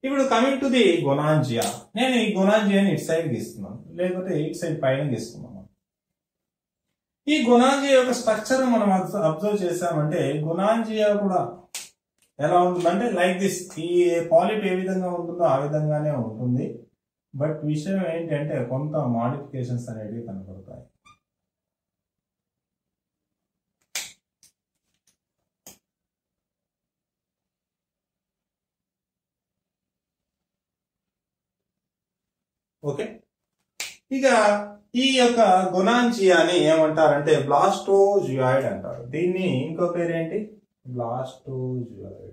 ఇప్పుడు coming to the గొనాంజియా నేను ఈ గొనాంజియాని ఇటు సైడ్ గీస్తున్నాను లేకపోతే ఇటు సైడ్ పైన గీస్తున్నాను ఈ గొనాంజియా యొక్క స్ట్రక్చర్ మనం అబ్జర్వ్ చేసామంటే గొనాంజియా కూడా ఎలా ఉంటుందంటే లైక్ దిస్ ఈ పాలిప్ ఏ విధంగా ఉంటుందో ఆ విధంగానే ఉంటుంది బట్ విషయం ఏంటంటే కొంత మాడిఫికేషన్స్ అనేవి కనపడతాయి ఓకే ఇక ఈ యొక్క గొనాంజియాని ఏమంటారంటే బ్లాస్టోజియాయిడ్ అంటారు దీన్ని ఇంకో పేరు ఏంటి బ్లాస్టోజియాయిడ్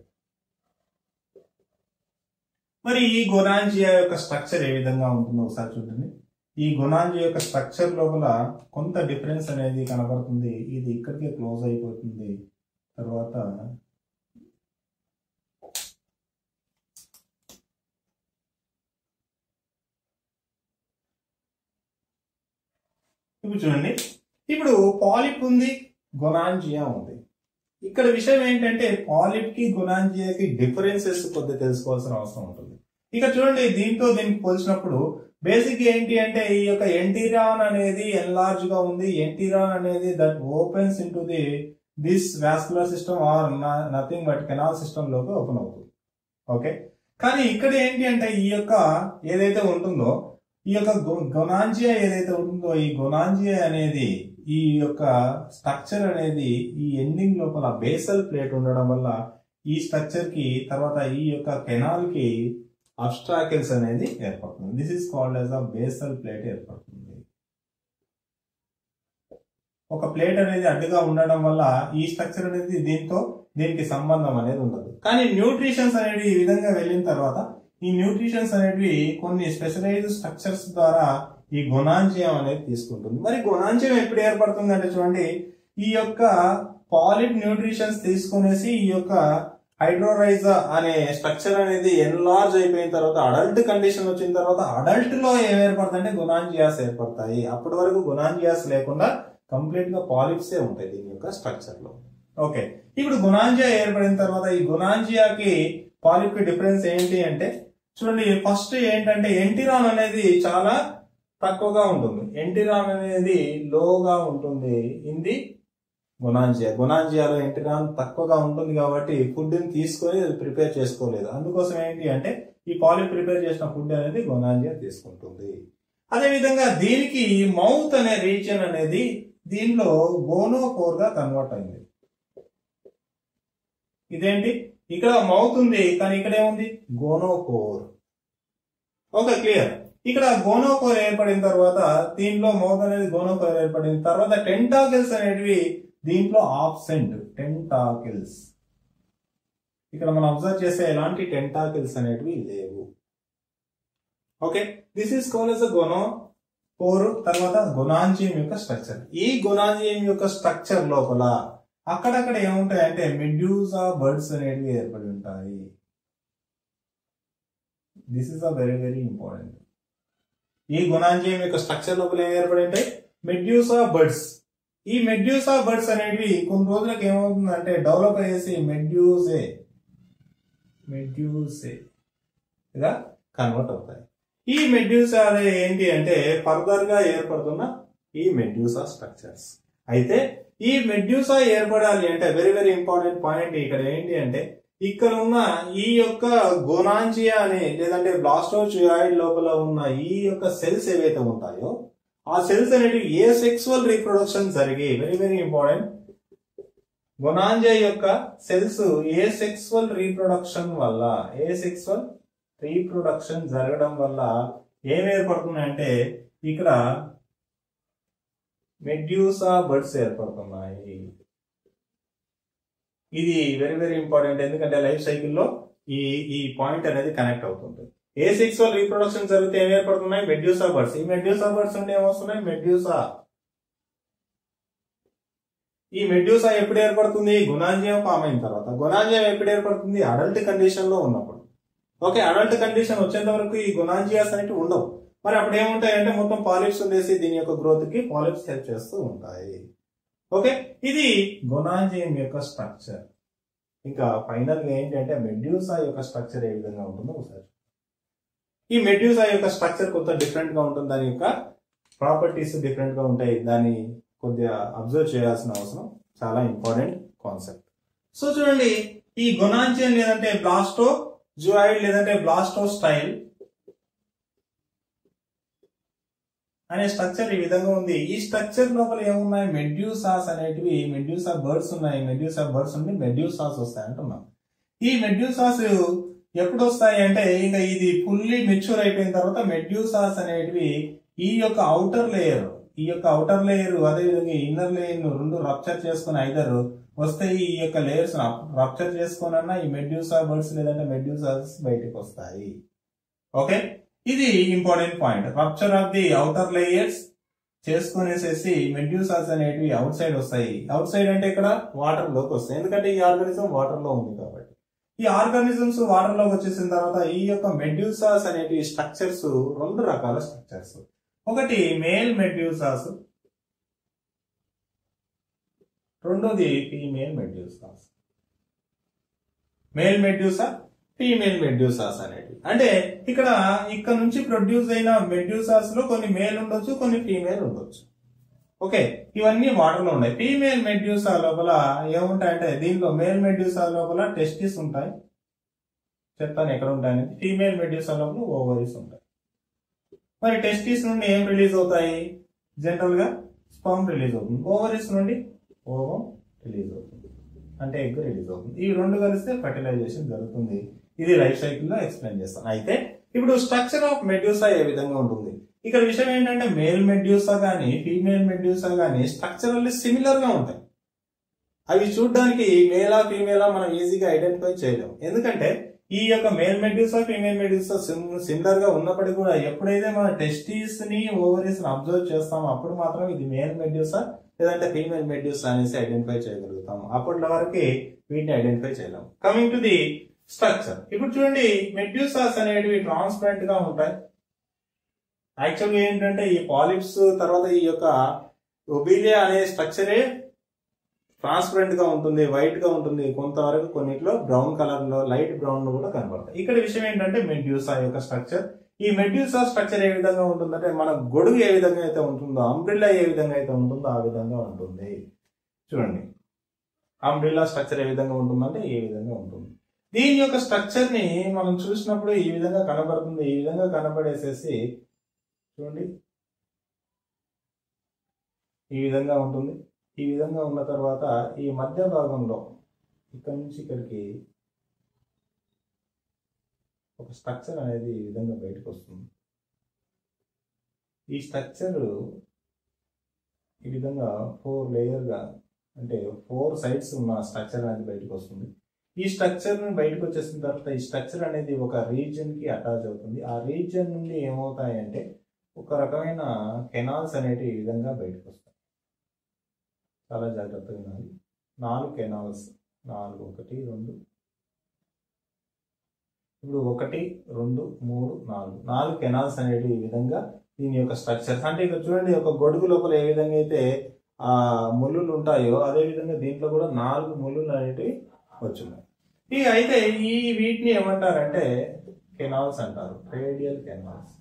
మరి ఈ గొనాంజియా యొక్క స్ట్రక్చర్ ఏ విధంగా ఉంటుందో ఒకసారి చూడండి ఈ గొనాంజియా యొక్క స్ట్రక్చర్ లోపల కొంత డిఫరెన్స్ అనేది కనబడుతుంది ఇది ఇక్కడికే క్లోజ్ అయిపోతుంది తర్వాత ఇప్పుడు చూడండి ఇప్పుడు పాలిప్ ఉంది గొనాంజియా ఉంది ఇక్కడ విషయం ఏంటంటే పాలిప్ కి గొనాంజియాకి డిఫరెన్సెస్ కొద్దిగా తెలుసుకోవాల్సిన అవసరం ఉంటుంది ఇక చూడండి దీంతో దీనికి పోల్చినప్పుడు బేసిక్ ఏంటి అంటే ఈ యొక్క ఎంటీరాన్ అనేది ఎన్లార్జ్ గా ఉంది ఎంటీరాన్ అనేది that opens in the this vascular system are nothing but canal system లోకి ఓపెన్ అవుతుంది ఓకే కానీ ఇక్కడ ఏంటి అంటే ఈ యొక్క ఏదైతే ఉంటుందో ఈ యొక్క గొనాంజియా ఏదైతే ఉంటుందో ఈ గొనాంజియా అనేది ఈ యొక్క స్ట్రక్చర్ అనేది ఈ ఎండింగ్ లోపల బేసల్ ప్లేట్ ఉండడం వల్ల ఈ స్ట్రక్చర్ కి తర్వాత ఈ యొక్క కెనాల్ కి అబ్స్ట్రాకిల్స్ అనేది ఏర్పడుతుంది this is called as a basal plate ఏర్పడుతుంది ఒక ప్లేట్ అనేది అడ్డుగా ఉండడం వల్ల ఈ స్ట్రక్చర్ అనేది దీంతో దీనికి సంబంధం అనేది ఉండదు కానీ న్యూట్రిషన్స్ అనేవి ఈ విధంగా వెళ్ళిన తర్వాత ఈ న్యూట్రిషన్స్ అనేవి కొన్ని స్పెషలైజ్డ్ స్ట్రక్చర్స్ ద్వారా ఈ గొనాంజియం అనేది తీసుకుంటుంది మరి గొనాంజియం ఎప్పుడు ఏర్పడుతుంది అంటే చూడండి ఈ యొక్క పాలిప్ న్యూట్రిషన్స్ తీసుకునేసి ఈ యొక్క హైడ్రోరైజా అనే స్ట్రక్చర్ అనేది ఎన్లార్జ్ అయిపోయిన తర్వాత అడల్ట్ కండిషన్ వచ్చిన తర్వాత అడల్ట్ లో ఏం ఏర్పడుతుందంటే గుణాంజియాస్ ఏర్పడతాయి అప్పటి వరకు గుణాంజియాస్ లేకుండా కంప్లీట్ గా పాలిప్సే ఉంటాయి దీని యొక్క స్ట్రక్చర్ లో ఓకే ఇప్పుడు గుణాంజియా ఏర్పడిన తర్వాత ఈ గుణాంజియాకి పాలిప్ కి డిఫరెన్స్ ఏంటి అంటే చూడండి ఫస్ట్ ఏంటంటే ఎంటిరాన్ అనేది చాలా తక్కువగా ఉంటుంది ఎంటిరాన్ అనేది లోగా ఉంటుంది ఇది గుణాంజియా గుణాంజియాలో ఎంటిరాన్ తక్కువగా ఉంటుంది కాబట్టి ఫుడ్ ని తీసుకొని అది ప్రిపేర్ చేసుకోలేదు అందుకోసం ఏంటి అంటే ఈ పాలి ప్రిపేర్ చేసిన ఫుడ్ అనేది గుణాంజియా తీసుకుంటుంది అదే విధంగా దీనికి మౌత్ అనే రీజియన్ అనేది దీనిలో గోనోకోర్ గా కన్వర్ట్ అయింది ఇదేంటి ఇక్కడ మౌత్ ఉంది కానీ ఇక్కడ ఏముంది గోనోకోర్ ఓకే క్లియర్ ఇక్కడ గోనోకోర్ ఏర్పడిన తర్వాత దీంట్లో మౌత్ అనేది గోనోకోర్ ఏర్పడిన తర్వాత టెంటాకిల్స్ అనేటివి దీంట్లో ఆబ్సెంట్ టెంటాకిల్స్ ఇక్కడ మనం అబ్జర్వ్ చేసే ఎలాంటి టెంటాకిల్స్ అనేటివి లేవు okay this is call as gonopore తర్వాత గొనాంజియం యొక్క స్ట్రక్చర్ ఈ గొనాంజియం యొక్క స్ట్రక్చర్ లోపల అక్కడక్కడ ఏముంటాయి అంటే మెడ్యూసా బర్డ్స్ అనేటివి ఏర్పడి ఉంటాయి this is a very very important ఈ గుణాంజయం యొక్క స్ట్రక్చర్ లోపల ఏం ఏర్పడి ఉంటాయి మెడ్యూసా బర్డ్స్ ఈ మెడ్యూసా బర్డ్స్ అనేవి కొన్ని రోజులకు ఏమవుతుందంటే డెవలప్ అయ్యేసి మెడ్యూసే మెడ్యూసే ఇలా కన్వర్ట్ అవుతాయి ఈ మెడ్యూసా అదే ఏంటి అంటే ఫర్దర్ గా ఏర్పడుతున్న ఈ మెడ్యూసా స్ట్రక్చర్స్ అయితే ఈ మెడ్యూసా ఏర్పడాలి అంటే వెరీ వెరీ ఇంపార్టెంట్ పాయింట్ ఇక్కడ ఏంటి అంటే ఇక్కడ ఉన్న ఈ యొక్క గోనాంజియా అనే లేదంటే బ్లాస్టోచియాయిడ్ లోపల ఉన్న ఈ యొక్క సెల్స్ ఏవైతే ఉంటాయో ఆ సెల్స్ అనేవి ఏ సెక్సువల్ రీప్రొడక్షన్ జరిగి వెరీ వెరీ ఇంపార్టెంట్ గొనాంజియా యొక్క సెల్స్ ఏ సెక్సువల్ రీప్రొడక్షన్ వల్ల ఏ సెక్సువల్ రీప్రొడక్షన్ జరగడం వల్ల ఏం ఏర్పడుతుందంటే ఇక్కడ మెడ్యూసా బర్డ్స్ ఏర్పడుతున్నాయి ఇది వెరీ వెరీ ఇంపార్టెంట్ ఎందుకంటే లైఫ్ సైకిల్లో ఈ ఈ పాయింట్ అనేది కనెక్ట్ అవుతుంది ఏ సెక్సువల్ రీప్రొడక్షన్ జరిగితే ఏం ఏర్పడుతున్నాయి మెడ్యూసా బర్డ్స్ ఈ మెడ్యూసా బర్డ్స్ అంటే ఏమొస్తున్నాయి మెడ్యూసా ఈ మెడ్యూసా ఎప్పుడు ఏర్పడుతుంది గుణాంజయం ఫామ్ అయిన తర్వాత గుణాంజయం ఎప్పుడు ఏర్పడుతుంది అడల్ట్ కండిషన్ లో ఉన్నప్పుడు ఓకే అడల్ట్ కండిషన్ వచ్చేంత వరకు ఈ గుణాంజియాస్ అనేవి ఉండవు మరి అప్పుడు ఏముంటాయి అంటే మొత్తం పాలిప్స్ ఉండేసి దీని యొక్క గ్రోత్ కి పాలిప్స్ హెల్ప్ చేస్తూ ఉంటాయి ఓకే ఇది గొనాంజియం యొక్క స్ట్రక్చర్ ఇంకా ఫైనల్ గా ఏంటంటే మెడ్యూసా యొక్క స్ట్రక్చర్ ఏ విధంగా ఉంటుందో ఒకసారి ఈ మెడ్యూసా యొక్క స్ట్రక్చర్ కొంత డిఫరెంట్ గా ఉంటుంది దాని యొక్క ప్రాపర్టీస్ డిఫరెంట్ గా ఉంటాయి దాన్ని కొద్దిగా అబ్జర్వ్ చేయాల్సిన అవసరం చాలా ఇంపార్టెంట్ కాన్సెప్ట్ సో చూడండి ఈ గొనాంచియన్ లేదంటే బ్లాస్టో జువాయిడ్ లేదంటే బ్లాస్టో స్టైల్ అనే స్ట్రక్చర్ ఈ విధంగా ఉంది ఈ స్ట్రక్చర్ లోపల ఏమున్నాయి మెడ్యూసాస్ అనేటివి మెడ్యూసా బర్డ్స్ ఉన్నాయి మెడ్యూసా బర్డ్స్ నుండి మెడ్యూసాస్ వస్తాయి అంటున్నాం ఈ మెడ్యూసాస్ ఎప్పుడు వస్తాయి అంటే ఇంకా ఇది ఫుల్లీ మెచ్యూర్ అయిపోయిన తర్వాత మెడ్యూసాస్ అనేటివి ఈ యొక్క అవుటర్ లేయర్ ఈ యొక్క అవుటర్ లేయర్ అదేవిధంగా ఇన్నర్ లేయర్ ను రెండు రప్చర్ చేసుకుని ఐదర్ వస్తే ఈ యొక్క లేయర్స్ రప్చర్ చేసుకోనన్నా ఈ మెడ్యూసా బర్డ్స్ లేదంటే మెడ్యూసాస్ బయటకు వస్తాయి ఓకే ఇది important point rupture of the outer layers చేసుకునేసేసి మెడ్యూసాస్ అనేటివి అవుట్ సైడ్ వస్తాయి అవుట్ సైడ్ అంటే ఇక్కడ వాటర్ లోకి వస్తాయి ఎందుకంటే ఈ ఆర్గానిజం వాటర్ లో ఉంది కాబట్టి ఈ ఆర్గానిజమ్స్ వాటర్ లోకి వచ్చేసిన తర్వాత ఈ యొక్క మెడ్యూసాస్ అనేటి స్ట్రక్చర్స్ రెండు రకాల స్ట్రక్చర్స్ ఒకటి మేల్ మెడ్యూసాస్ రెండోది female medusas male medusa female medusas అనేటివి అంటే ఇక్కడ ఇక్కడ నుంచి ప్రొడ్యూస్ అయిన మెడ్యూసాస్ లో కొన్ని మేల్ ఉండొచ్చు కొన్ని ఫీమేల్ ఉండొచ్చు ఓకే ఇవన్నీ వాటర్ లో ఉన్నాయి ఫీమేల్ మెడ్యూసా లోపల ఏముంటాయంటే దీనిలో మేల్ మెడ్యూసా లోపల టెస్టిస్ ఉంటాయి చెప్తాను ఎక్కడ ఉంటాయని ఫీమేల్ మెడ్యూసా లోపల ఓవరీస్ ఉంటాయి మరి టెస్టిస్ నుండి ఏం రిలీజ్ అవుతాయి జనరల్ గా స్పర్మ్ రిలీజ్ అవుతుంది ఓవరీస్ నుండి ఓవం రిలీజ్ అవుతుంది అంటే ఎగ్ రిలీజ్ అవుతుంది ఈ రెండు కలిస్తే ఫర్టిలైజేషన్ జరుగుతుంది ఇది లైఫ్ సైకిల్ లో ఎక్స్ప్లెయిన్ చేస్తాను అయితే ఇప్పుడు స్ట్రక్చర్ ఆఫ్ మెడ్యూసా ఏ విధంగా ఉంటుంది ఇక్కడ విషయం ఏంటంటే మేల్ మెడ్యూసా కానీ ఫీమేల్ మెడ్యూసా కానీ స్ట్రక్చరల్లీ సిమిలర్ గా ఉంటాయి అవి చూడడానికి మేలా ఫీమేలా మనం ఈజీగా ఐడెంటిఫై చేయలేము ఎందుకంటే ఈ యొక్క male medusa female medusa similar గా ఉన్నప్పటికీ కూడా ఎప్పుడైతే మన టెస్టీస్ ని ఓవరీస్ ని అబ్జర్వ్ చేస్తామో అప్పుడు మాత్రం ఇది మేల్ మెడ్యూసా లేదంటే ఫీమేల్ మెడ్యూసా అనేసి ఐడెంటిఫై చేయగలుగుతాము అప్పటి వరకు వీటిని ఐడెంటిఫై చేయలేము కమింగ్ టు ది స్ట్రక్చర్ ఇప్పుడు చూడండి మెడ్యూసాస్ అనేటివి ట్రాన్స్పరెంట్ గా ఉంటాయి యాక్చువల్గా ఏంటంటే ఈ పాలిప్స్ తర్వాత ఈ యొక్క ఒబీలియా అనే స్ట్రక్చరే ట్రాన్స్పరెంట్ గా ఉంటుంది వైట్ గా ఉంటుంది కొంతవరకు కొన్నిట్లో బ్రౌన్ కలర్ లో లైట్ బ్రౌన్ లో కూడా కనబడతాయి ఇక్కడ విషయం ఏంటంటే మెడ్యూసా యొక్క స్ట్రక్చర్ ఈ మెడ్యూసా స్ట్రక్చర్ ఏ విధంగా ఉంటుందంటే మన గొడుగు ఏ విధంగా అయితే ఉంటుందో అంబ్రిల్లా ఏ విధంగా అయితే ఉంటుందో ఆ విధంగా ఉంటుంది చూడండి అంబ్రిల్లా స్ట్రక్చర్ ఏ విధంగా ఉంటుందంటే ఏ విధంగా ఉంటుంది దీని యొక్క స్ట్రక్చర్ ని మనం చూసినప్పుడు ఈ విధంగా కనబడుతుంది ఈ విధంగా కనబడేసేసి చూడండి ఈ విధంగా ఉంటుంది ఈ విధంగా ఉన్న తర్వాత ఈ మధ్య భాగంలో ఇక్కడ నుంచి ఇక్కడికి ఒక స్ట్రక్చర్ అనేది ఈ విధంగా బయటకు వస్తుంది ఈ స్ట్రక్చర్ ఈ విధంగా ఫోర్ లేయర్గా అంటే ఫోర్ సైడ్స్ ఉన్న స్ట్రక్చర్ అనేది బయటకు వస్తుంది ఈ స్ట్రక్చర్ బయటకు వచ్చేసిన తర్వాత ఈ స్ట్రక్చర్ అనేది ఒక రీజియన్ కి అటాచ్ అవుతుంది ఆ రీజియన్ నుండి ఏమవుతాయంటే ఒక రకమైన కెనాల్స్ అనేటివి ఈ విధంగా బయటకు వస్తాయి చాలా జాగ్రత్తగా ఉండాలి నాలుగు కెనాల్స్ నాలుగు ఒకటి రెండు ఇప్పుడు ఒకటి రెండు మూడు నాలుగు నాలుగు కెనాల్స్ అనేవి ఈ విధంగా దీని యొక్క స్ట్రక్చర్స్ అంటే ఇక్కడ చూడండి ఒక గొడుగు లోపల ఏ విధంగా అయితే ఆ ముళ్ళులు ఉంటాయో అదే విధంగా దీంట్లో కూడా నాలుగు ముళ్ళులు అనేటివి వచ్చున్నాయి ఇక అయితే ఈ వీటిని ఏమంటారంటే కెనాల్స్ అంటారు రేడియల్ కెనాల్స్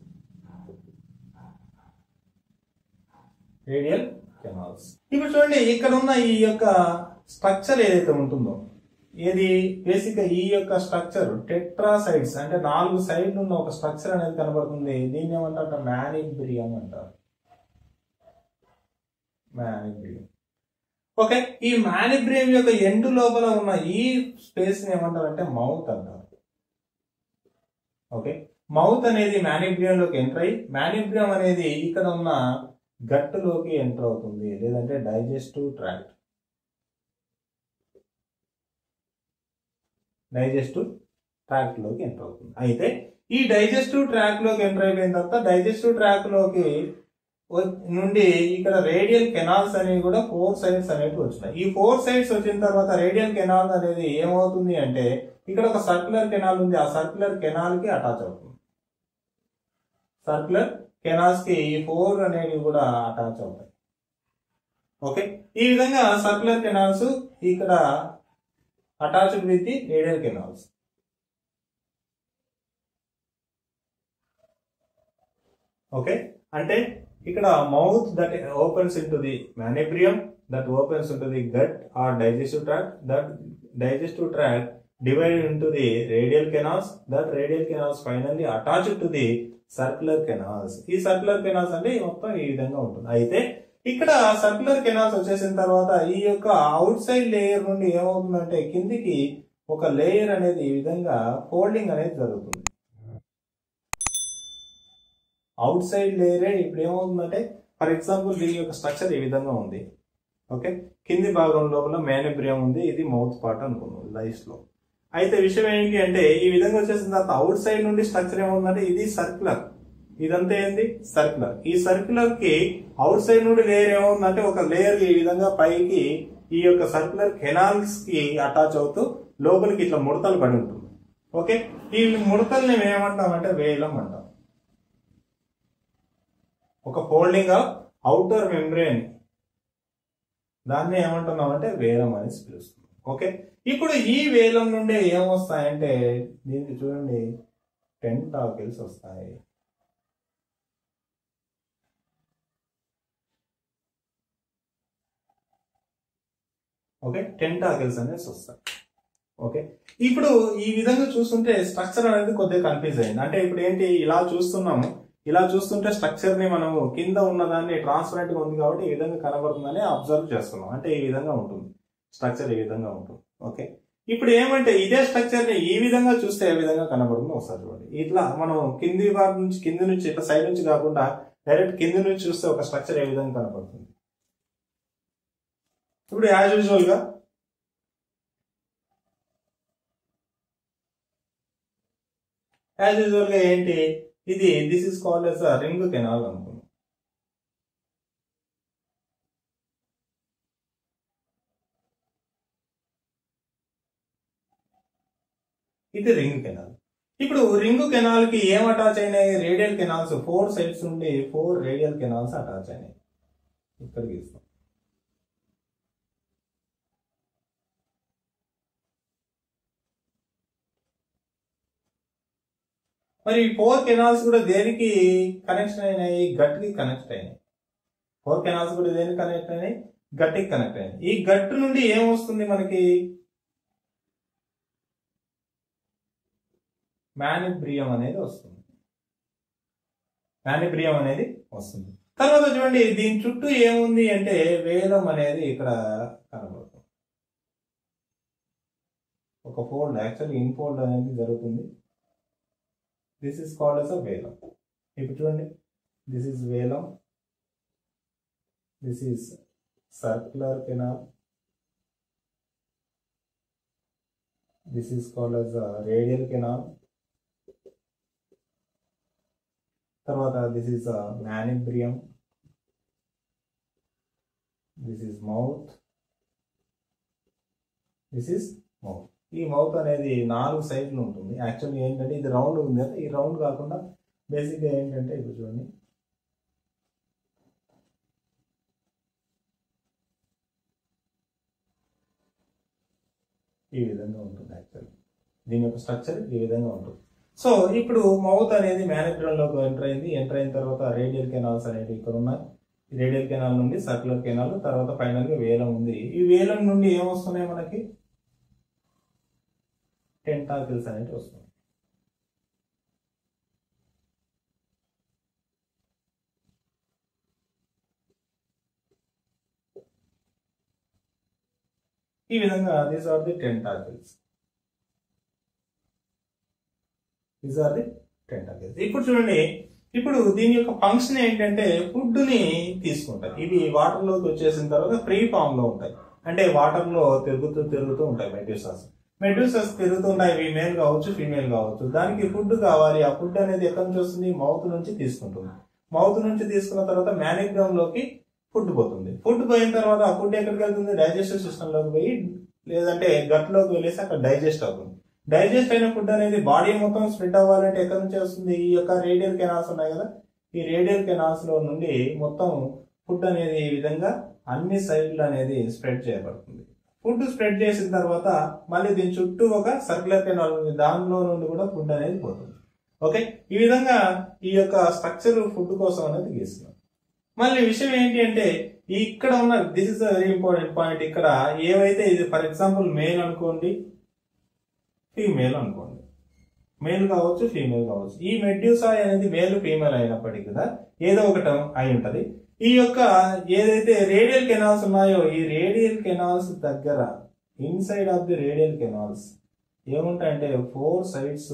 రేడియల్ కెనాల్స్ ఇప్పుడు చూడండి ఇక్కడ ఉన్న ఈ యొక్క స్ట్రక్చర్ ఏదైతే ఉంటుందో ఏది బేసిక్ గా ఈ యొక్క స్ట్రక్చర్ టెట్రాసైడ్స్ అంటే నాలుగు సైడ్లు ఉన్న ఒక స్ట్రక్చర్ అనేది కనబడుతుంది దీన్ని ఏమంటారు మ్యానిబ్రియం అంటారు మ్యానిబ్రియం ఓకే ఈ మ్యానిబ్రియం యొక్క ఎండు లోపల ఉన్న ఈ స్పేస్ ని ఏమంటారంటే మౌత్ అంటారు ఓకే మౌత్ అనేది మ్యానిబ్రియం లోకి ఎంటర్ అయ్యి మ్యానిబ్రియం అనేది ఇక్కడ ఉన్న గట్టులోకి ఎంటర్ అవుతుంది లేదంటే డైజెస్టివ్ ట్రాక్ట్ డైజెస్టివ్ ట్రాక్ట్ లోకి ఎంటర్ అవుతుంది అయితే ఈ డైజెస్టివ్ ట్రాక్ లోకి ఎంటర్ అయిపోయిన తర్వాత డైజెస్టివ్ ట్రాక్ లోకి వ- నుండి ఇక్కడ రేడియల్ కెనాల్స్ అనేవి కూడా ఫోర్ సైడ్స్ అనేవి వచ్చినాయి ఈ ఫోర్ సైడ్స్ వచ్చిన తర్వాత రేడియల్ కెనాల్ అనేది ఏమవుతుంది అంటే ఇక్కడ ఒక సర్క్యులర్ కెనాల్ ఉంది ఆ సర్క్యులర్ కెనాల్ కి అటాచ్ అవుతుంది సర్క్యులర్ కెనాల్స్ కి ఈ ఫోర్ అనేవి కూడా అటాచ్ అవుతాయి ఓకే ఈ విధంగా సర్క్యులర్ కెనాల్స్ ఇక్కడ attached with the radial canals okay అంటే ఇక్కడ mouth that opens into the manubrium that opens into the gut or digestive tract that digestive tract divided into the radial canals that radial canals finally attached to the circular canals ఈ circular canals అంటే మొత్తం ఈ విధంగా ఉంటుంది అయితే ఇక్కడ circular canals వచ్చేసిన తర్వాత ఈ యొక్క అవుట్ సైడ్ లేయర్ నుండి ఏమవుతుందంటే కిందికి ఒక లేయర్ అనేది ఈ విధంగా ఫోల్డింగ్ అనేది జరుగుతుంది అవుట్ సైడ్ లేయరే ఇప్పుడు ఏమవుతుందంటే ఫర్ ఎగ్జాంపుల్ దీని యొక్క స్ట్రక్చర్ ఈ విధంగా ఉంది ఓకే కింది భాగం లోపల మేనబ్రియం ఉంది ఇది మౌత్ పార్ట్ అనుకున్నాం లైఫ్ లో అయితే విషయం ఏంటి అంటే ఈ విధంగా వచ్చేసిన తర్వాత అవుట్ సైడ్ నుండి స్ట్రక్చర్ ఏముందంటే ఇది సర్క్యులర్ ఇదంతా ఏంది సర్క్యులర్ ఈ సర్క్యులర్ కి అవుట్ సైడ్ నుండి లేయర్ ఏముందంటే ఒక లేయర్ ఈ విధంగా పైకి ఈ యొక్క సర్క్యులర్ కెనాల్స్ కి అటాచ్ అవుతూ లోపలికి ఇట్లా ముడతలు పడి ఉంటుంది ఓకే ఈ ముడతల్ని మేము ఏమంటాం అంటే వేలం అంటాం ఒక ఫోల్డింగ్ ఆఫ్ అవుటర్ మెంబ్రేన్ దాన్ని ఏమంటున్నాం అంటే వేలం అనేసి పిలుస్తున్నాం ఓకే ఇప్పుడు ఈ వేలం నుండి ఏమొస్తాయంటే దీనికి చూడండి టెంటాకిల్స్ వస్తాయి ఓకే టెంటాకిల్స్ అనేసి వస్తాయి ఓకే ఇప్పుడు ఈ విధంగా చూస్తుంటే స్ట్రక్చర్ అనేది కొద్దిగా కన్ఫ్యూజ్ అయింది అంటే ఇప్పుడు ఏంటి ఇలా చూస్తున్నాము ఇలా చూస్తుంటే స్ట్రక్చర్ ని మనము కింద ఉన్నదాన్ని ట్రాన్స్పరెంట్ గా ఉంది కాబట్టి ఈ విధంగా కనబడుతుందని అబ్జర్వ్ చేస్తున్నాం అంటే ఈ విధంగా ఉంటుంది స్ట్రక్చర్ ఈ విధంగా ఉంటుంది ఓకే ఇప్పుడు ఏమంటే ఇదే స్ట్రక్చర్ ని ఈ విధంగా చూస్తే ఏ విధంగా కనబడుతుందో ఒకసారి చూడండి ఇట్లా మనం కింది భాగం నుంచి కింది నుంచి ఇట్లా సైడ్ నుంచి కాకుండా డైరెక్ట్ కింది నుంచి చూస్తే ఒక స్ట్రక్చర్ ఏ విధంగా కనబడుతుంది ఇప్పుడు యాజ్ యూజువల్ గా యాజ్ యూజువల్ గా ఏంటి ఇది this is called as ring canal అనుకున్నాం ఇది రింగ్ కెనాల్ ఇప్పుడు రింగ్ కెనాల్ కి ఏం అటాచ్ అయినాయి రేడియల్ కెనాల్స్ ఫోర్ సైడ్స్ నుండి ఫోర్ రేడియల్ కెనాల్స్ అటాచ్ అయినాయి ఇక్కడికి ఇస్తాం మరి ఈ ఫోర్ కెనాల్స్ కూడా దేనికి కనెక్షన్ అయినాయి గట్కి కనెక్ట్ అయినాయి ఫోర్ కెనాల్స్ కూడా దేనికి కనెక్ట్ అయినాయి గట్టికి కనెక్ట్ అయినాయి ఈ గట్టు నుండి ఏం వస్తుంది మనకి మ్యానిబ్రియం అనేది వస్తుంది మ్యానిబ్రియం అనేది వస్తుంది తర్వాత చూడండి దీని చుట్టూ ఏముంది అంటే వేలం అనేది ఇక్కడ కనబడుతుంది ఒక ఫోల్డ్ యాక్చువల్లీ ఇన్ ఫోల్డ్ అనేది జరుగుతుంది this is called as a velum ఇప్పుడు చూడండి this is velum this is circular canal this is called as radial canal తర్వాత this is manubrium this is mouth this is mouth ఈ mouth అనేది నాలుగు సైడ్లు ఉంటుంది యాక్చువల్లీ ఏంటంటే ఇది రౌండ్ ఉంది కదా ఈ రౌండ్ కాకుండా బేసిక్గా ఏంటంటే ఇప్పుడు చూడండి ఈ విధంగా ఉంటుంది యాక్చువల్లీ దీని యొక్క స్ట్రక్చర్ ఈ విధంగా ఉంటుంది సో ఇప్పుడు మౌత్ అనేది లోకి ఎంటర్ అయింది ఎంటర్ అయిన తర్వాత రేడియల్ కెనాల్స్ అనేవి ఇక్కడ ఉన్నాయి ఈ రేడియల్ కెనాల్ నుండి సర్క్యులర్ కెనాల్ తర్వాత ఫైనల్ గా వేలం ఉంది ఈ వేలం నుండి ఏమొస్తున్నాయి మనకి టెంటాకిల్స్ అనేవి వస్తుంది ఈ విధంగా these are the tentacles these are the tentacles ఇప్పుడు చూడండి ఇప్పుడు దీని యొక్క ఫంక్షన్ ఏంటంటే ఫుడ్ ని తీసుకుంటాయి ఇవి వాటర్ లోకి వచ్చేసిన తర్వాత ఫ్రీ ఫామ్ లో ఉంటాయి అంటే వాటర్ లో తిరుగుతూ తిరుగుతూ ఉంటాయి మెడ్యూసాస్ మెడ్యూసస్ తిరుగుతూ ఉంటాయి ఇవి మేల్ కావచ్చు ఫీమేల్ కావచ్చు దానికి ఫుడ్ కావాలి ఆ ఫుడ్ అనేది ఎక్కడి నుంచి వస్తుంది మౌత్ నుంచి తీసుకుంటుంది మౌత్ నుంచి తీసుకున్న తర్వాత మ్యానిగ్రామ్ లోకి ఫుడ్ పోతుంది ఫుడ్ పోయిన తర్వాత ఆ ఫుడ్ ఎక్కడికి వెళ్తుంది డైజెస్టివ్ సిస్టమ్ లోకి పోయి లేదంటే గట్ లోకి వెళ్ళేసి అక్కడ డైజెస్ట్ అవుతుంది డైజెస్ట్ అయిన ఫుడ్ అనేది బాడీ మొత్తం స్ప్రెడ్ అవ్వాలంటే ఎక్కడి నుంచి వస్తుంది ఈ యొక్క రేడియల్ కెనాల్స్ ఉన్నాయి కదా ఈ రేడియల్ కెనాల్స్ లో నుండి మొత్తం ఫుడ్ అనేది ఈ విధంగా అన్ని సైడ్లు అనేది స్ప్రెడ్ చేయబడుతుంది ఫుడ్ స్ప్రెడ్ చేసిన తర్వాత మళ్ళీ దీని చుట్టూ ఒక సర్క్యులర్ కెనాల్ ఉంది దానిలో నుండి కూడా ఫుడ్ అనేది పోతుంది ఓకే ఈ విధంగా ఈ యొక్క స్ట్రక్చర్ ఫుడ్ కోసం అనేది గీస్తున్నాం మళ్ళీ విషయం ఏంటి అంటే ఈ ఇక్కడ ఉన్న this is very important point ఇక్కడ ఏవైతే ఇది ఫర్ ఎగ్జాంపుల్ మేల్ అనుకోండి ఫీమేల్ అనుకోండి మేల్ కావచ్చు ఫీమేల్ కావచ్చు ఈ మెడ్యూసా అనేది మేల్ ఫీమేల్ అయినప్పటికీ కూడా ఏదో ఒకటి అయి ఉంటది ఈ యొక్క ఏదైతే రేడియల్ కెనాల్స్ ఉన్నాయో ఈ రేడియల్ కెనాల్స్ దగ్గర inside of the radial canals ఏముంటాయంటే four sides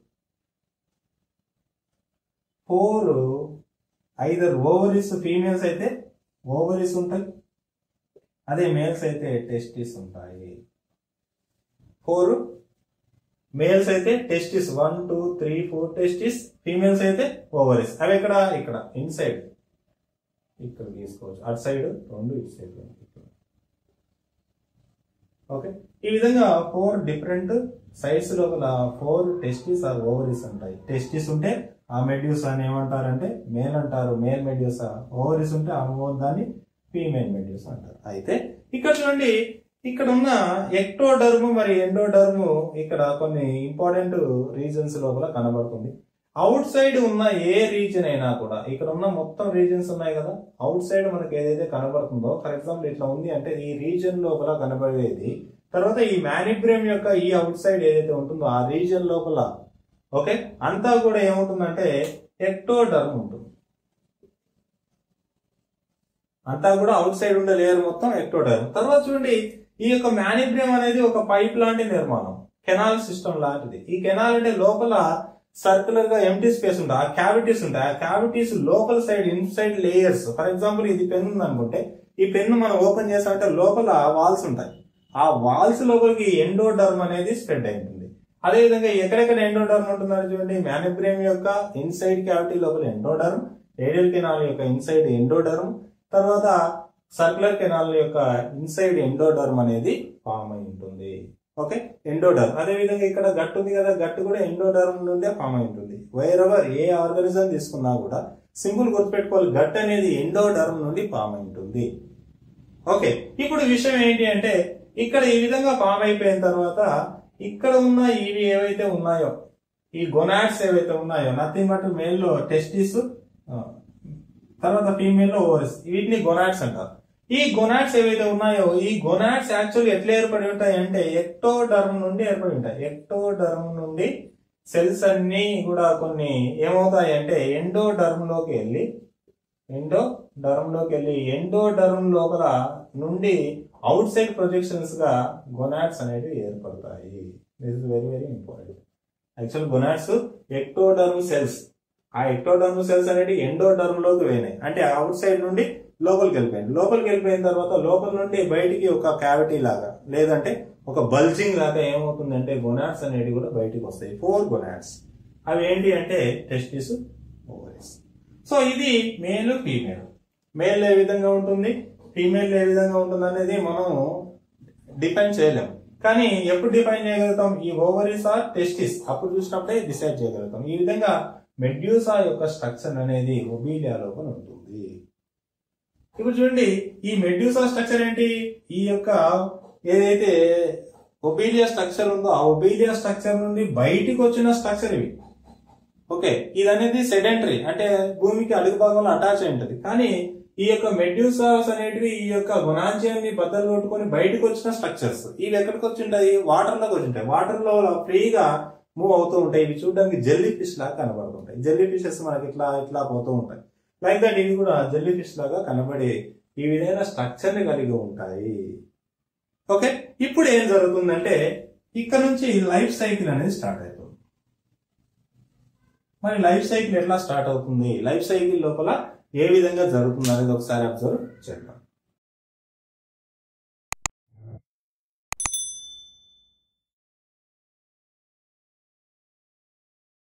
four either ovaries females అయితే ఓవరీస్ ఉంటాయి అదే మేల్స్ అయితే టెస్టిస్ ఉంటాయి ఫోర్ మేల్స్ అయితే testis one two three four testis females అయితే ఓవరీస్ అవి ఎక్కడ ఇక్కడ ఇన్సైడ్ ఇక్కడ తీసుకోవచ్చు అటు సైడ్ రెండు ఇటు సైడ్ రెండు ఇక్కడ. ఓకే ఈ విధంగా ఫోర్ డిఫరెంట్ సైడ్స్ లోపల ఫోర్ టెస్టిస్ ఆర్ ఓవరీస్ ఉంటాయి టెస్టిస్ ఉంటే ఆ మెడ్యూస్ అని ఏమంటారంటే మేల్ అంటారు మేల్ మెడ్యూస్ ఓవరీస్ ఉంటే ఆ దాన్ని ఫీమేల్ మెడ్యూస్ అంటారు అయితే ఇక్కడ చూడండి ఇక్కడ ఉన్న ఎక్టోడర్మ్ మరి ఎండోడర్మ్ ఇక్కడ కొన్ని ఇంపార్టెంట్ రీజన్స్ లోపల కనబడుతుంది అవుట్ సైడ్ ఉన్న ఏ రీజన్ అయినా కూడా ఇక్కడ ఉన్న మొత్తం రీజన్స్ ఉన్నాయి కదా అవుట్ సైడ్ మనకి ఏదైతే కనబడుతుందో ఫర్ ఎగ్జాంపుల్ ఇట్లా ఉంది అంటే ఈ రీజన్ లోపల కనబడేది తర్వాత ఈ మ్యానిబ్రేమ్ యొక్క ఈ అవుట్ సైడ్ ఏదైతే ఉంటుందో ఆ రీజన్ లోపల ఓకే అంతా కూడా ఏముంటుందంటే ఎక్టోడర్మ్ ఉంటుంది అంతా కూడా అవుట్ సైడ్ ఉండే లేయర్ మొత్తం ఎక్టోడర్మ్ తర్వాత చూడండి ఈ యొక్క మ్యానిబ్రేమ్ అనేది ఒక పైప్ లాంటి నిర్మాణం కెనాల్ సిస్టమ్ లాంటిది ఈ కెనాల్ అంటే లోపల సర్కులర్ గా ఎంటీ స్పేస్ ఉంటాయి ఆ క్యావిటీస్ ఉంటాయి ఆ క్యావిటీస్ లోపల side inside layers for example ఇది పెన్ ఉంది అనుకుంటే ఈ పెన్ మనం ఓపెన్ చేసామంటే లోపల వాల్స్ ఉంటాయి ఆ వాల్స్ లోపలికి ఎండోడర్మ్ అనేది స్ప్రెడ్ అయి ఉంటుంది అదే విధంగా ఎక్కడెక్కడ ఎండోడర్మ్ ఉంటుందని చూడండి మ్యానిబ్రేమ్ యొక్క ఇన్సైడ్ క్యావిటీ లోపల ఎండోడర్మ్ రేడియల్ కెనాల్ యొక్క ఇన్సైడ్ ఎండోడర్మ్ తర్వాత సర్కులర్ కెనాల్ యొక్క ఇన్సైడ్ ఎండోడర్మ్ అనేది ఫామ్ అయి ఉంటుంది ఓకే ఎండోడర్మ్ అదే విధంగా ఇక్కడ గట్టు ఉంది కదా గట్టు కూడా ఎండోడర్మ్ నుండే ఫామ్ అయి ఉంటుంది వైర్ ఎవర్ ఏ ఆర్గానిజం తీసుకున్నా కూడా సింపుల్ గుర్తుపెట్టుకోవాలి గట్ అనేది ఎండోడర్మ్ నుండి ఫామ్ అయి ఉంటుంది ఓకే ఇప్పుడు విషయం ఏంటి అంటే ఇక్కడ ఈ విధంగా ఫామ్ అయిపోయిన తర్వాత ఇక్కడ ఉన్న ఇవి ఏవైతే ఉన్నాయో ఈ గొనాడ్స్ ఏవైతే ఉన్నాయో నథింగ్ బట్ మేల్ లో టెస్టిస్ తర్వాత ఫీమేల్ లో ఓవరీస్ వీటిని గొనాడ్స్ అంటారు ఈ గొనాడ్స్ ఏవైతే ఉన్నాయో ఈ గొనాడ్స్ యాక్చువల్లీ ఎట్లా ఏర్పడి ఉంటాయి అంటే ఎక్టోడర్మ్ నుండి ఏర్పడి ఉంటాయి ఎక్టోడర్మ్ నుండి సెల్స్ అన్ని కూడా కొన్ని ఏమవుతాయి అంటే ఎండోడర్మ్ లోకి వెళ్ళి ఎండో డర్మ్ లోకి వెళ్ళి ఎండోడర్మ్ లోపల నుండి అవుట్ సైడ్ ప్రొజెక్షన్స్ గా గొనాడ్స్ అనేవి ఏర్పడతాయి this is very very important actual gonads ectoderm cells ఆ ఎక్టోడర్మ్ సెల్స్ అనేవి ఎండోడర్మ్ లోకి పోయినాయి అంటే అవుట్ సైడ్ నుండి లోపలికి వెళ్ళిపోయింది లోపలికి వెళ్ళిపోయిన తర్వాత లోపల నుండి బయటికి ఒక క్యావిటీ లాగా లేదంటే ఒక బల్జింగ్ లాగా ఏమవుతుందంటే గొనాడ్స్ అనేవి కూడా బయటికి వస్తాయి ఫోర్ గొనాడ్స్ అవి ఏంటి అంటే టెస్టిస్ ఓవరీస్ సో ఇది మేల్ ఫీమేల్ మేల్ ఏ విధంగా ఉంటుంది ఫీమేల్ ఏ విధంగా ఉంటుంది అనేది మనం డిఫైన్ చేయలేం కానీ ఎప్పుడు డిఫైన్ చేయగలుగుతాం ఈ ఓవరీస్ ఆర్ టెస్టిస్ అప్పుడు చూసినప్పుడే డిసైడ్ చేయగలుగుతాం ఈ విధంగా మెడ్యూసా యొక్క స్ట్రక్చర్ అనేది ఒబీలియా లోపల ఉంటుంది ఇప్పుడు చూడండి ఈ మెడ్యూసా స్ట్రక్చర్ ఏంటి ఈ యొక్క ఏదైతే ఒబీలియా స్ట్రక్చర్ ఉందో ఆ ఒబీలియా స్ట్రక్చర్ నుండి బయటికి వచ్చిన స్ట్రక్చర్ ఇవి ఓకే ఇది అనేది సెడెంటరీ అంటే భూమికి అడుగు భాగంలో అటాచ్ అయి ఉంటది కానీ ఈ యొక్క మెడ్యూసాస్ అనేటివి ఈ యొక్క గుణాంశాన్ని బద్దలు కొట్టుకొని బయటకు వచ్చిన స్ట్రక్చర్స్ ఇవి ఎక్కడికి వచ్చి ఉంటాయి వాటర్ లోకి వచ్చి ఉంటాయి వాటర్ లో ఫ్రీగా మూవ్ అవుతూ ఉంటాయి ఇవి చూడడానికి జెల్లీ ఫిష్ లాగా కనబడుతుంటాయి జెల్లీ ఫిషెస్ మనకి ఇట్లా ఇట్లా పోతూ ఉంటాయి లైక్ దట్ ఇవి కూడా జెల్లీ ఫిష్ లాగా కనబడే ఈ విధమైన స్ట్రక్చర్ ని కలిగి ఉంటాయి ఓకే ఇప్పుడు ఏం జరుగుతుందంటే ఇక్కడ నుంచి లైఫ్ సైకిల్ అనేది స్టార్ట్ అవుతుంది మరి లైఫ్ సైకిల్ ఎట్లా స్టార్ట్ అవుతుంది లైఫ్ సైకిల్ లోపల ఏ విధంగా జరుగుతుంది అనేది ఒకసారి అబ్జర్వ్ చేద్దాం